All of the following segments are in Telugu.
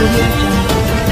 audio jungle.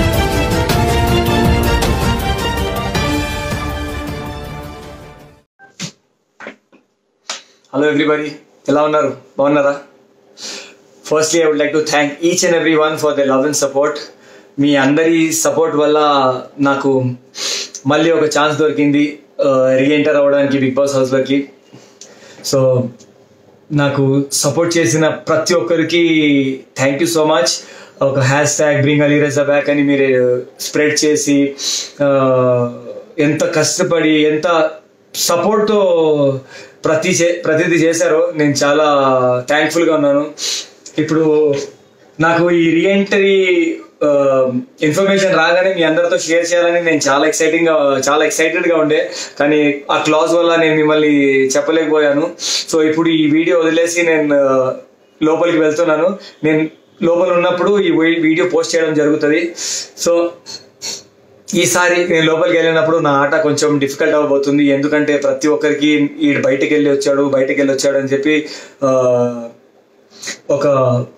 హలో ఎవ్రీబడి ఎలా ఉన్నారు బాగున్నారా firstly I would like to thank each and every one for the love and support మీ అందరి సపోర్ట్ వల్ల నాకు మళ్ళీ ఒక ఛాన్స్ దొరికింది రీఎంటర్ అవ్వడానికి బిగ్ బాస్ హౌస్లోకి సో నాకు సపోర్ట్ చేసిన ప్రతి ఒక్కరికి థ్యాంక్ యూ సో మచ్ ఒక hashtag bring Ali Reza back అని మీరు స్ప్రెడ్ చేసి ఆ, ఎంత కష్టపడి ఎంత సపోర్ట్తో ప్రతి చే- ప్రతిదీ చేశారో నేను చాలా థ్యాంక్ఫుల్గా ఉన్నాను ఇప్పుడు నాకు ఈ రీఎంట్రీ ఇన్ఫర్మేషన్ రాగానే మీ అందరితో షేర్ చేయాలని నేను చాలా ఎక్సైటింగ్ గా చాలా ఎక్సైటెడ్ గా ఉండే కానీ ఆ క్లాజ్ వల్ల నేను మిమ్మల్ని చెప్పలేకపోయాను సో ఇప్పుడు ఈ వీడియో వదిలేసి నేను ఆ, లోపలికి వెళ్తున్నాను నేను లోపల ఉన్నప్పుడు ఈ వీ- వీడియో పోస్ట్ చేయడం జరుగుతుంది సో ఈసారి నేను లోపలికి వెళ్ళినప్పుడు నా ఆట కొంచెం డిఫికల్ట్ అవ్వబోతుంది ఎందుకంటే ప్రతి ఒక్కరికి ఈ బయటకు వెళ్ళి వచ్చాడు బయటకు వెళ్ళి వచ్చాడు అని చెప్పి ఆ, ఒక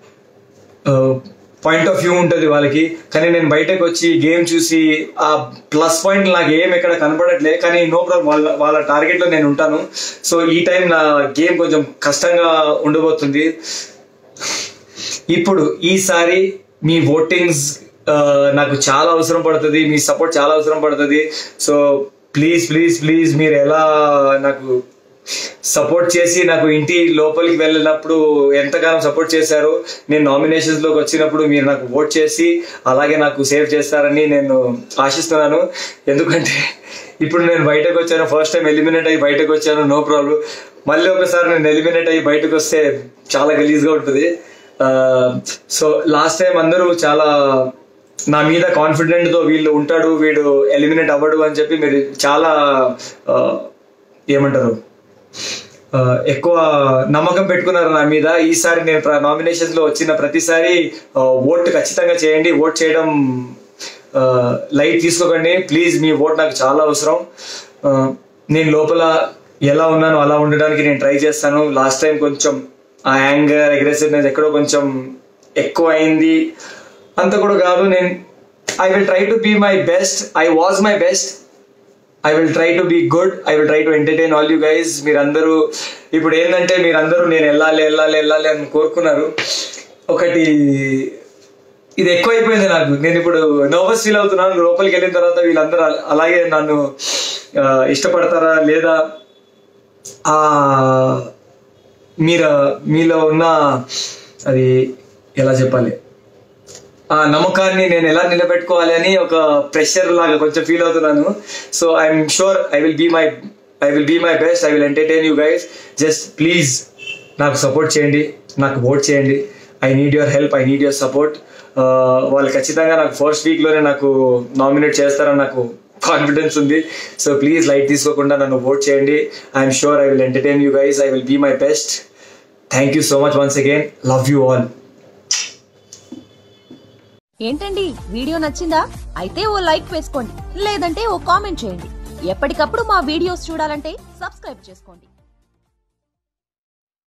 పాయింట్ ఆఫ్ వ్యూ ఉంటుంది వాళ్ళకి కానీ నేను బయటకు వచ్చి గేమ్ చూసి ఆ ప్లస్ పాయింట్ నాకు ఏం ఎక్కడ కనపడట్లే కానీ నో ప్రాబ్లం వాళ్ళ వాళ్ళ టార్గెట్ లో నేను ఉంటాను సో ఈ టైం నా గేమ్ కొంచెం కష్టంగా ఉండబోతుంది ఇప్పుడు ఈసారి మీ ఓటింగ్స్ నాకు చాలా అవసరం పడుతుంది మీ సపోర్ట్ చాలా అవసరం పడుతుంది సో ప్లీజ్ ప్లీజ్ ప్లీజ్ మీరు ఎలా నాకు సపోర్ట్ చేసి నాకు ఇంటి లోపలికి వెళ్ళినప్పుడు ఎంతగానో సపోర్ట్ చేశారు నేను నామినేషన్స్ లోకి వచ్చినప్పుడు మీరు నాకు ఓట్ చేసి అలాగే నాకు సేవ్ చేస్తారని నేను ఆశిస్తున్నాను ఎందుకంటే ఇప్పుడు నేను బయటకు వచ్చాను ఫస్ట్ టైం ఎలిమినేట్ అయ్యి బయటకు వచ్చాను నో ప్రాబ్లం మళ్ళీ ఒకసారి నేను ఎలిమినేట్ అయ్యి బయటకు వస్తే చాలా గలీజ్గా ఉంటుంది సో లాస్ట్ టైం అందరూ చాలా నా మీద కాన్ఫిడెంట్ తో వీళ్ళు ఉంటాడు వీడు ఎలిమినేట్ అవ్వడు అని చెప్పి మీరు చాలా ఆ, ఏమంటారు ఆ, ఎక్కువ నమ్మకం పెట్టుకున్నారు నా మీద ఈసారి నేను నామినేషన్స్ లో వచ్చిన ప్రతిసారి ఆ, ఓట్ ఖచ్చితంగా చేయండి ఓట్ చేయడం లైట్ తీసుకోకండి ప్లీజ్ మీ ఓట్ నాకు చాలా అవసరం ఆ, నేను లోపల ఎలా ఉన్నానో అలా ఉండడానికి నేను ట్రై చేస్తాను లాస్ట్ టైం కొంచెం ఆ యాంగర్ అగ్రెసివ్నెస్ ఎక్కడో కొంచెం ఎక్కువ అయింది అంత కూడా కాదు నేను I will try to be my best I was my best I will try to be good I will try to entertain all you guys మీరందరూ ఇప్పుడు ఏంటంటే మీరందరూ నేను వెళ్ళాలి వెళ్ళాలి వెళ్ళాలి అని కోరుకున్నారు ఒకటి ఇది ఎక్కువ అయిపోయింది నాకు నేను ఇప్పుడు నర్వస్ ఫీల్ అవుతున్నాను లోపలికి వెళ్ళిన తర్వాత వీళ్ళందరూ అల- అలాగే నన్ను ఆ, ఇష్టపడతారా లేదా ఆ మీరు మీలో ఉన్న అది ఎలా చెప్పాలి ఆ నమ్మకాన్ని నేను ఎలా నిలబెట్టుకోవాలి అని ఒక ప్రెషర్ లాగా కొంచెం ఫీల్ అవుతున్నాను so I'm sure I will be my I will be my best I will entertain you guys just please నాకు సపోర్ట్ చేయండి నాకు ఓట్ చేయండి I need your help I need your support వాళ్ళు ఖచ్చితంగా నాకు ఫస్ట్ వీక్లోనే నాకు నామినేట్ చేస్తారని నాకు కాన్ఫిడెన్స్ ఉంది సో ప్లీజ్ లైట్ తీసుకోకుండా నన్ను ఓట్ చేయండి I'm sure I will entertain you guys I will be my best thank you so much once again love you all ఏంటండి వీడియో నచ్చిందా అయితే ఓ లైక్ వేసుకోండి లేదంటే ఓ కామెంట్ చేయండి ఎప్పటికప్పుడు మా వీడియోస్ చూడాలంటే సబ్స్క్రైబ్ చేసుకోండి